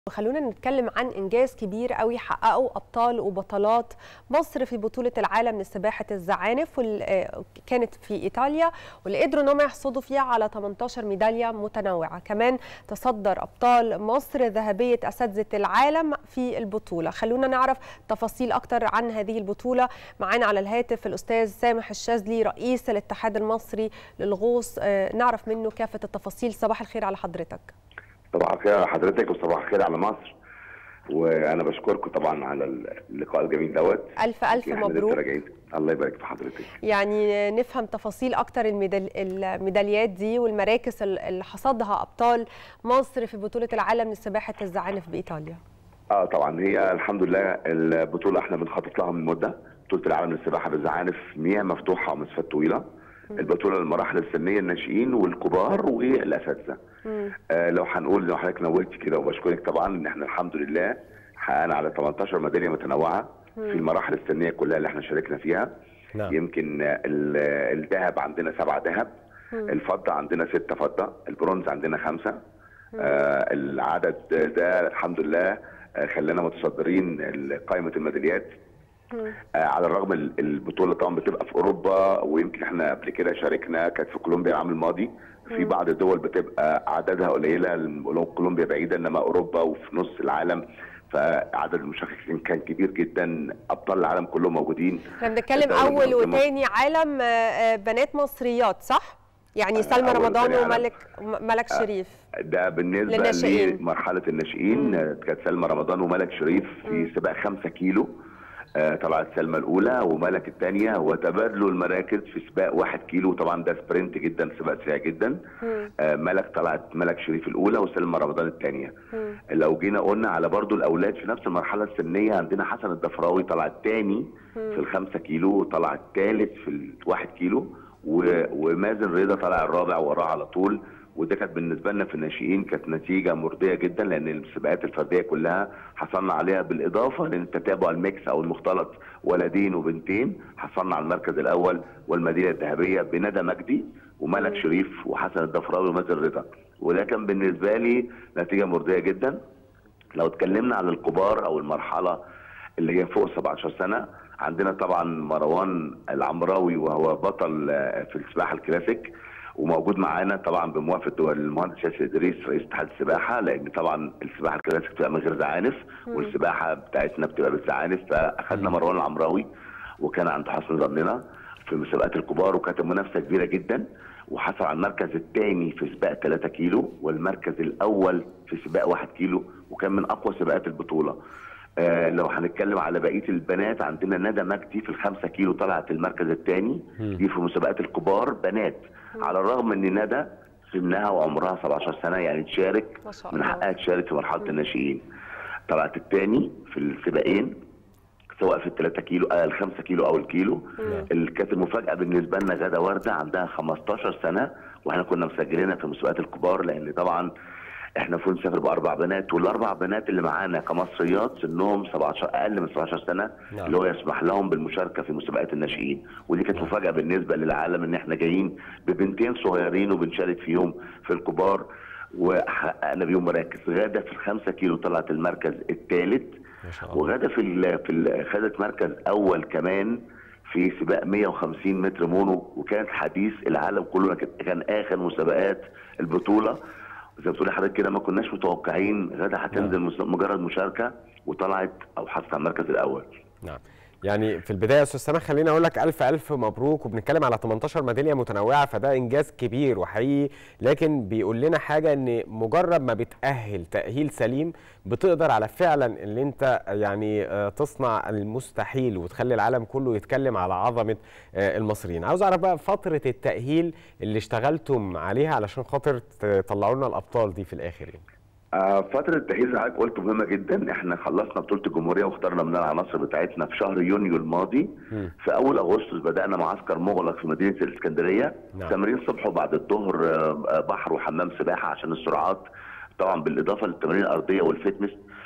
خلونا نتكلم عن انجاز كبير قوي حققه ابطال وبطلات مصر في بطوله العالم لسباحه الزعانف كانت في ايطاليا واللي قدروا انهم يحصدوا فيها على 18 ميداليه متنوعه كمان تصدر ابطال مصر ذهبيه اساتذه العالم في البطوله خلونا نعرف تفاصيل اكتر عن هذه البطوله معانا على الهاتف الاستاذ سامح الشاذلي رئيس الاتحاد المصري للغوص نعرف منه كافه التفاصيل صباح الخير على حضرتك صباح الخير على حضرتك وصباح الخير على مصر وانا بشكركم طبعا على اللقاء الجميل دوت الف الف مبروك الله يبارك في حضرتك يعني نفهم تفاصيل اكتر الميدال... الميداليات دي والمراكز اللي حصدها ابطال مصر في بطوله العالم لسباحه الزعانف بايطاليا اه طبعا هي الحمد لله البطوله احنا بنخطط لها من مده بطوله العالم للسباحه بالزعانف مياه مفتوحه ومسافات طويله البطوله للمراحل السنيه الناشئين والكبار والاساتذه آه لو هنقول لو حضرتك نوهتي كده وبشكرك طبعا ان احنا الحمد لله حققنا على 18 ميداليه متنوعه مم. في المراحل السنيه كلها اللي احنا شاركنا فيها نعم. يمكن الذهب عندنا سبعه ذهب الفضه عندنا سته فضه البرونز عندنا خمسه آه العدد ده الحمد لله آه خلانا متصدرين قائمه الميداليات آه على الرغم البطوله طبعا بتبقى في اوروبا ويمكن احنا قبل كده شاركنا كانت في كولومبيا العام الماضي في بعض الدول بتبقى عددها قليله كولومبيا بعيده انما اوروبا وفي نص العالم فعدد المشاركين كان كبير جدا ابطال العالم كلهم موجودين احنا بنتكلم اول وثاني عالم بنات مصريات صح؟ يعني سلمى رمضان وملك ملك شريف ده بالنسبه للناشئين. لمرحله الناشئين كانت سلمى رمضان وملك شريف في سباق 5 كيلو آه طلعت سلمى الاولى وملك الثانيه وتبادلوا المراكز في سباق واحد كيلو طبعا ده سبرنت جدا سباق سريع جدا آه ملك طلعت ملك شريف الاولى وسلمى رمضان الثانيه لو جينا قلنا على برضو الاولاد في نفس المرحله السنيه عندنا حسن الضفراوي طلع الثاني في الخمسة كيلو وطلع الثالث في الواحد كيلو ومازن رضا طلع الرابع وراه على طول وده كانت بالنسبه لنا في الناشئين كانت نتيجه مرضيه جدا لان السباقات الفرديه كلها حصلنا عليها بالاضافه للتتابع الميكس او المختلط ولدين وبنتين حصلنا على المركز الاول والمدينه الذهبيه بندى مجدي وملك شريف وحسن الضفراوي ومازن رضا وده كان بالنسبه لي نتيجه مرضيه جدا لو اتكلمنا على الكبار او المرحله اللي هي فوق 17 سنه عندنا طبعا مروان العمراوي وهو بطل في السباحه الكلاسيك وموجود معانا طبعا بموافقه المهندس ياسر ادريس رئيس اتحاد السباحه لان طبعا السباحه الكلاسيك بتبقى من غير زعانف والسباحه بتاعتنا بتبقى بالزعانف فاخذنا مروان العمراوي وكان عند حسن ظننا في مسابقات الكبار وكانت منافسه كبيره جدا وحصل على المركز الثاني في سباق 3 كيلو والمركز الاول في سباق 1 كيلو وكان من اقوى سباقات البطوله. آه لو هنتكلم على بقيه البنات عندنا ندى مجدي في الخمسة كيلو طلعت المركز الثاني دي في مسابقات الكبار بنات على الرغم ان ندى سنها وعمرها 17 سنه يعني تشارك من حقها تشارك في مرحله الناشئين طلعت الثاني في السباقين سواء في ال 3 كيلو آه ال 5 كيلو او الكيلو كانت المفاجاه بالنسبه لنا غاده ورده عندها 15 سنه واحنا كنا مسجلينها في مسابقات الكبار لان طبعا احنا المفروض نسافر باربع بنات والاربع بنات اللي معانا كمصريات سنهم 17 اقل من 17 سنه نعم. اللي هو يسمح لهم بالمشاركه في مسابقات الناشئين ودي كانت مفاجاه بالنسبه للعالم ان احنا جايين ببنتين صغيرين وبنشارك فيهم في الكبار وحققنا بيهم مراكز غاده في الخمسة كيلو طلعت المركز الثالث وغاده في ال في ال خدت مركز اول كمان في سباق 150 متر مونو وكانت حديث العالم كله كان اخر مسابقات البطوله زي ما بتقولي حضرتك كده ما كناش متوقعين غدا هتنزل نعم. مجرد مشاركه وطلعت او حصلت على المركز الاول. نعم. يعني في البدايه يا استاذ سامح خليني اقول لك الف الف مبروك وبنتكلم على 18 ميداليه متنوعه فده انجاز كبير وحقيقي لكن بيقول لنا حاجه ان مجرد ما بتاهل تاهيل سليم بتقدر على فعلا ان انت يعني تصنع المستحيل وتخلي العالم كله يتكلم على عظمه المصريين عاوز اعرف بقى فتره التاهيل اللي اشتغلتم عليها علشان خاطر تطلعوا لنا الابطال دي في الاخر يعني. آه فترة التجهيز اللي حضرتك قلت مهمة جدا، احنا خلصنا بطولة الجمهورية واخترنا من العناصر بتاعتنا في شهر يونيو الماضي. م. في أول أغسطس بدأنا معسكر مغلق في مدينة الإسكندرية، نعم. تمرين صبح وبعد الظهر بحر وحمام سباحة عشان السرعات طبعا بالإضافة للتمارين الأرضية والفتنس.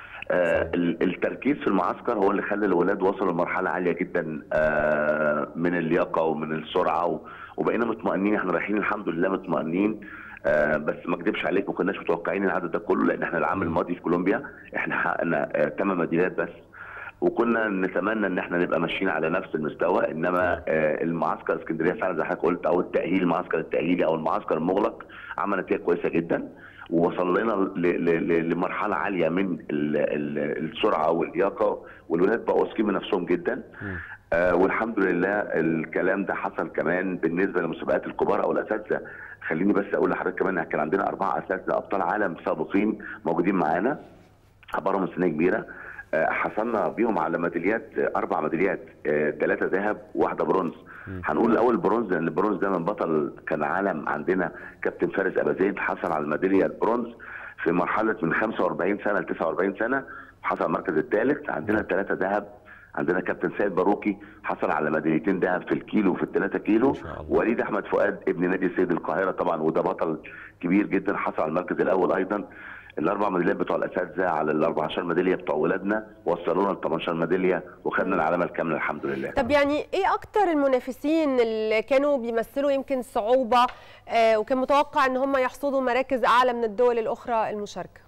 آه التركيز في المعسكر هو اللي خلى الولاد وصلوا لمرحلة عالية جدا آه من اللياقة ومن السرعة وبقينا مطمئنين احنا رايحين الحمد لله مطمئنين آه بس ما اكذبش عليك ما كناش متوقعين العدد ده كله لان احنا العام الماضي في كولومبيا احنا حققنا ثمان ميداليات بس وكنا نتمنى ان احنا نبقى ماشيين على نفس المستوى انما آه المعسكر اسكندريه فعلا زي حضرتك قلت او التاهيل المعسكر التاهيلي او المعسكر المغلق عمل نتيجه كويسه جدا ووصل لنا لمرحله عاليه من ال ال السرعه واللياقه والولاد بقوا واثقين من نفسهم جدا آه والحمد لله الكلام ده حصل كمان بالنسبه للمسابقات الكبار او الاساتذه خليني بس اقول لحضرتك كمان كان عندنا اربعه اساتذه ابطال عالم سابقين موجودين معانا عباره من سنه كبيره آه حصلنا بيهم على ميداليات اربع ميداليات ثلاثه ذهب وواحده برونز هنقول الاول برونز لان البرونز ده من بطل كان عالم عندنا كابتن فارس ابا زيد حصل على الميداليه البرونز في مرحله من 45 سنه ل 49 سنه حصل المركز الثالث عندنا ثلاثه ذهب عندنا كابتن سيد باروكي حصل على ميداليتين ذهب في الكيلو وفي الثلاثه كيلو وليد احمد فؤاد ابن نادي سيد القاهره طبعا وده بطل كبير جدا حصل على المركز الاول ايضا الاربع ميداليات بتوع الاساتذه على ال 14 ميداليه بتوع ولادنا وصلونا ل 18 ميداليه وخدنا العلامه الكامله الحمد لله. طب يعني ايه اكتر المنافسين اللي كانوا بيمثلوا يمكن صعوبه آه وكان متوقع ان هم يحصدوا مراكز اعلى من الدول الاخرى المشاركه؟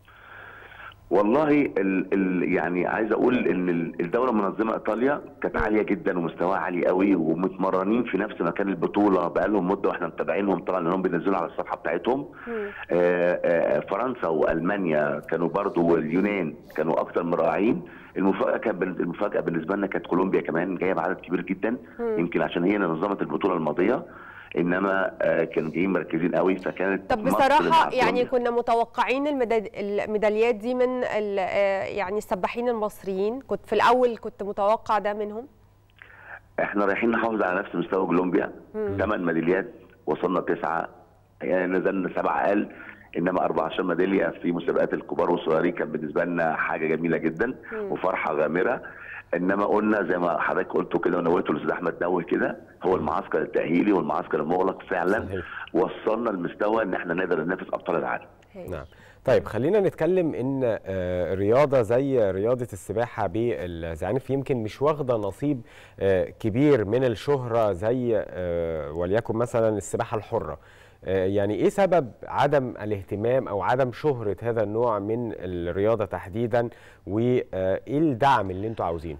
والله ال ال يعني عايز اقول ان الدوله المنظمه ايطاليا كانت عاليه جدا ومستواها عالي قوي ومتمرنين في نفس مكان البطوله بقالهم مده واحنا متابعينهم طبعا لانهم بينزلوا على الصفحه بتاعتهم آآ آآ فرنسا والمانيا كانوا برضو واليونان كانوا اكتر مراعين المفاجاه كانت المفاجاه بالنسبه لنا كانت كولومبيا كمان جايه بعدد كبير جدا يمكن عشان هي اللي نظمت البطوله الماضيه انما كانوا جايين مركزين قوي فكانت طب بصراحه يعني كنا متوقعين الميداليات دي من يعني السباحين المصريين كنت في الاول كنت متوقع ده منهم احنا رايحين نحافظ على نفس مستوى كولومبيا ثمان ميداليات وصلنا تسعه يعني نزلنا سبعه اقل انما 14 ميداليه في مسابقات الكبار والصغيرين كان بالنسبه لنا حاجه جميله جدا وفرحه غامره انما قلنا زي ما حضرتك قلتوا كده ونويته الاستاذ احمد نوه كده هو المعسكر التاهيلي والمعسكر المغلق فعلا صحيح. وصلنا لمستوى ان احنا نقدر ننافس ابطال العالم. نعم. طيب خلينا نتكلم ان رياضه زي رياضه السباحه بالزعانف يمكن مش واخده نصيب كبير من الشهره زي وليكن مثلا السباحه الحره. يعني ايه سبب عدم الاهتمام او عدم شهره هذا النوع من الرياضه تحديدا وايه الدعم اللي انتوا عاوزينه؟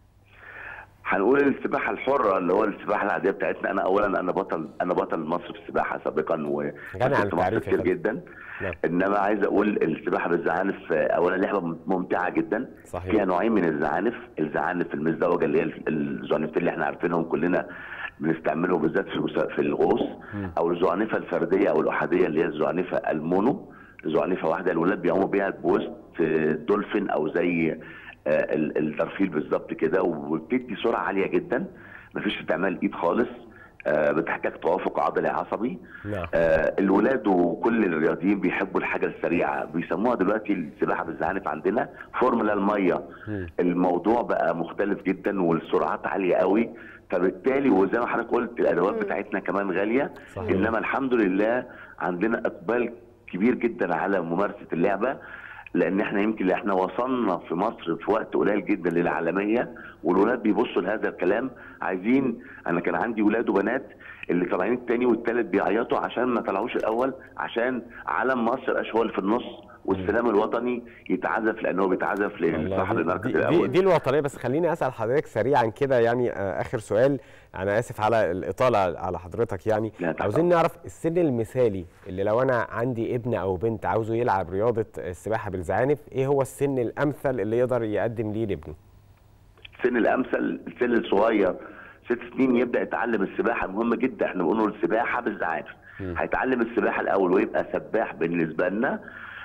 هنقول السباحه الحره اللي هو السباحه العاديه بتاعتنا انا اولا انا بطل انا بطل مصر في السباحه سابقا وكنت مصر كتير جدا نعم. انما عايز اقول السباحه بالزعانف اولا لعبه ممتعه جدا صحيح. فيها نوعين من الزعانف الزعانف المزدوجه اللي هي الزعنفتين اللي احنا عارفينهم كلنا بنستعمله بالذات في في الغوص او الزعنفه الفرديه او الاحاديه اللي هي الزعنفه المونو زعنفه واحده الولاد بيقوموا بيها بوسط دولفين او زي الدرفيل بالظبط كده وبتدي سرعه عاليه جدا مفيش استعمال ايد خالص آه بتحتاج توافق عضلي عصبي نعم. آه الولاد وكل الرياضيين بيحبوا الحاجه السريعه بيسموها دلوقتي السباحه بالزعانف عندنا فورمولا الميه م. الموضوع بقى مختلف جدا والسرعات عاليه قوي فبالتالي وزي ما حضرتك قلت الادوات بتاعتنا كمان غاليه صحيح. انما الحمد لله عندنا اقبال كبير جدا على ممارسه اللعبه لان احنا يمكن احنا وصلنا في مصر في وقت قليل جدا للعالميه والولاد بيبصوا لهذا الكلام عايزين انا كان عندي ولاد وبنات اللي طالعين الثاني والثالث بيعيطوا عشان ما طلعوش الاول عشان علم مصر اشوال في النص والسلام الوطني يتعزف لانه بيتعزف لصاحب المركز دي, الاول دي الوطنيه بس خليني اسال حضرتك سريعا كده يعني اخر سؤال انا اسف على الاطاله على حضرتك يعني عاوزين نعرف السن المثالي اللي لو انا عندي ابن او بنت عاوزه يلعب رياضه السباحه بالزعانف ايه هو السن الامثل اللي يقدر يقدم ليه لابنه السن الامثل السن الصغير ست سنين يبدا يتعلم السباحه مهم جدا احنا بنقول السباحه بالزعانف هيتعلم السباحه الاول ويبقى سباح بالنسبه لنا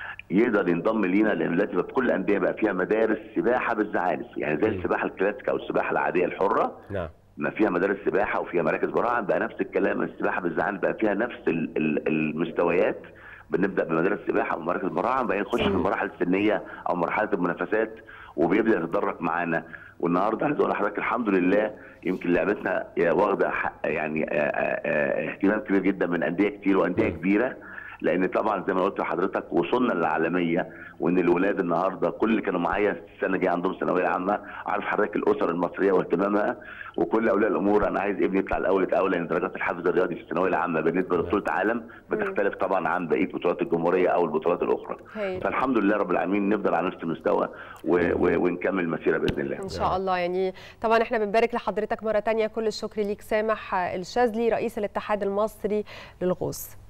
يقدر ينضم لينا لان دلوقتي بقى كل الانديه بقى فيها مدارس سباحه بالزعانف يعني زي السباحه الكلاسيك او السباحه العاديه الحره نعم ما فيها مدارس سباحه وفيها مراكز براعم بقى نفس الكلام السباحه بالزعانف بقى فيها نفس ال ال المستويات بنبدا بمدارس سباحه ومراكز براعم بقى نخش في المراحل السنيه او مرحله المنافسات وبيبدا يتدرج معانا والنهارده عايز اقول لحضرتك الحمد لله يمكن لعبتنا واخده يعني اهتمام كبير جدا من انديه كتير وانديه كبيره لان طبعا زي ما قلت لحضرتك وصلنا للعالميه وان الولاد النهارده كل اللي كانوا معايا السنه دي عندهم ثانويه عامه عارف حضرتك الاسر المصريه واهتمامها وكل اولياء الامور انا عايز ابني يطلع الاول الاول لان درجات الحفظ الرياضي في الثانويه العامه بالنسبه لبطوله عالم بتختلف طبعا عن بقيه بطولات الجمهوريه او البطولات الاخرى هي. فالحمد لله رب العالمين نفضل على نفس المستوى و... و... ونكمل المسيره باذن الله ان شاء الله يعني طبعا احنا بنبارك لحضرتك مره تانية كل الشكر ليك سامح الشاذلي رئيس الاتحاد المصري للغوص